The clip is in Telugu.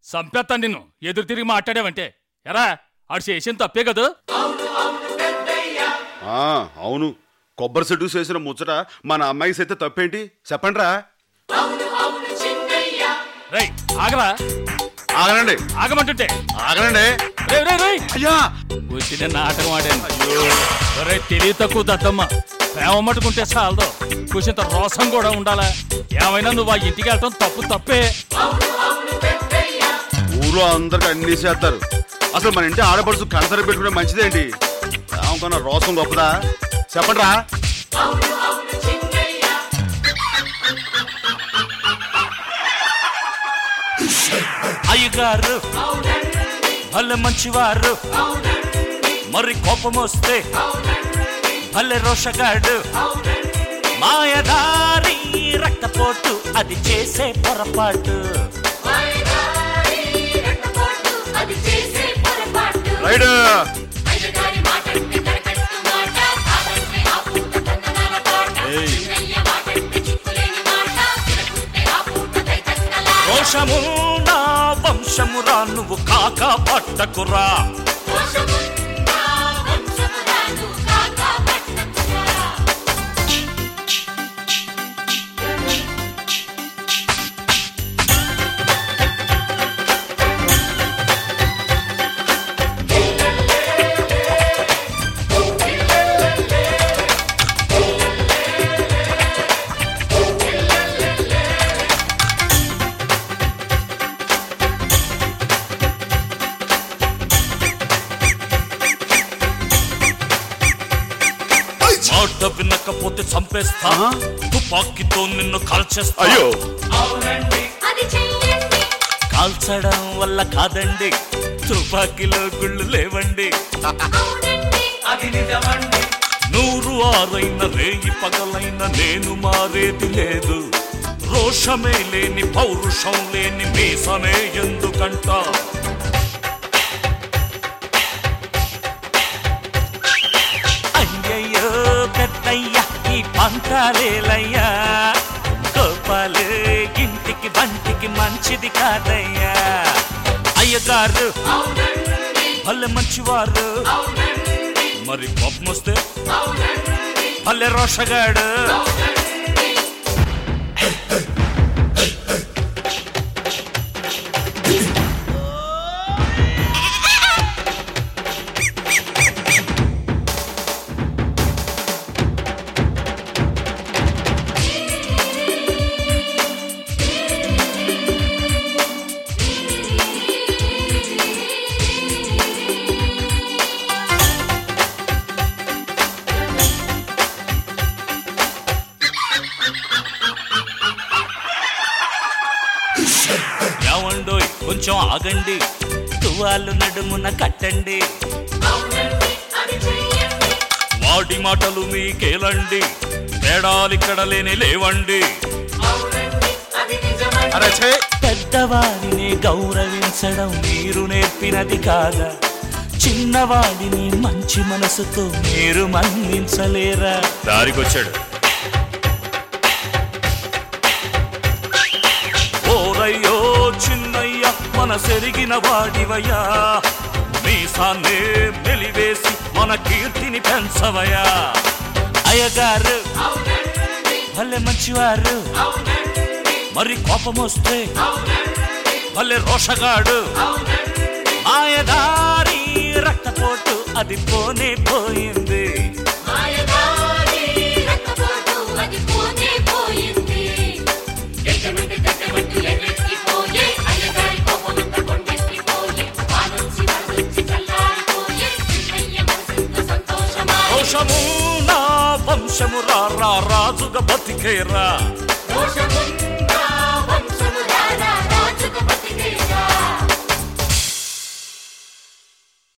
సంపేత్తాను నిన్ను ఎదురు తిరిగి మాట్లాడావంటే ఎరా ఆడు చేసిన తప్పే కదా ఆ, అవును కొబ్బరి చెట్టు చేసిన ముచ్చట మన అమ్మాయి సైతే తప్పేంటి చెప్పండి రా రై ఆగరా ఆగనండి ఆగమంటుంటే ఆగనండి రేయ్, రేయ్, రేయ్. అయ్యా వచ్చిన నాటకం ఆడాను ఒరే తెలివి తక్కువ దత్తమ్మ ప్రేమ మట్టుకుంటే చాలదు కూసింత రోసం కూడా ఉండాలా ఏమైనా నువ్వు ఆ ఇంటికి వెళ్ళటం తప్పు తప్పే ఊర్లో అందరికి అన్ని చేస్తారు అసలు మన ఇంటి ఆడపడుచు కనసరి పెట్టుకుంటే మంచిదేంటి ఏమనుకున్నా రోసం గొప్పదా చెప్పండి రా అయ్యగారు భలే మంచివారు మరి కోపం వస్తే భలే రోషగాడు మాయదారి రక్తపోటు అది చేసే పొరపాటు అది చేసే పొరపాటు రైడ్ అయ్యగారి మాటంటే కరకట్టు మాట కాదంటే ఆ పూట తందనాల పాట చిన్నయ్య మాటంటే చిక్కులేని మాట తినకుంటే ఆ పూట తైతక్కల రోషము నా వంశమురా నువ్వు కాక పట్టకురా దోషమున్నా వంశమురాను కాక పట్టకురా మాట వినకపోతే చంపేస్తా ఆహా. తుపాకీతో నిన్ను కాల్చేస్తా అయ్యో అది చెయ్యండి కాల్చడం వల్ల కాదండి తుపాకీలో గుళ్ళు లేవండి అవునండి నూరు ఆరైన రేయి పగలైన నేను మారేది లేదు రోషమే లేని పౌరుషం లేని మీసమే ఎందుకంట అయ్యయ్యో పెద్దయ్య ఈ పంతాలేలయ్యా గోపాలు ఇంటికి బంటికి మంచిది కాదయ్యా అయ్యగారు భలే మంచివారు మరి కోపం వస్తే భలే రోషగాడు ఏమండోయ్ కొంచెం ఆగండి తువాలు నడుమున కట్టండి అది చెయ్యండి వాడి మాటలు మీకేలండి తేడాలిక్కడ లేని లేవండి అది నిజమండి అరే ఛే పెద్దవాడిని గౌరవించడం మీరు నేర్పినది కాదా చిన్నవాడిని మంచి మనసుతో మీరు మన్నించలేరా దారికొచ్చాడు ఓరయ్యో చిన్నయ్య మన సెరిగిన వాడివయ్యా మీసాన్నే మెలివేసి మన కీర్తిని పెంచవయ్యా అయ్యగారు భలే మంచివారు మరి కోపం వస్తే భలే రోషగాడు మాయదారి రక్తపోటు అది పోనే పోయింది మాయదారి రక్తపోటు అది పోనే పోయింది గడ్డమంటే గడ్డమంటూ ఎర్రెక్కిపోయే అయ్యగారి కోపమంతా కొండెక్కిపోయే వానొచ్చి వరదొచ్చి చల్లారిపోయే చిన్నయ్య మనసెంత సంతోషమా రోషము నా వంశము రా రా రాజుగా బతికేరా దోషమున్న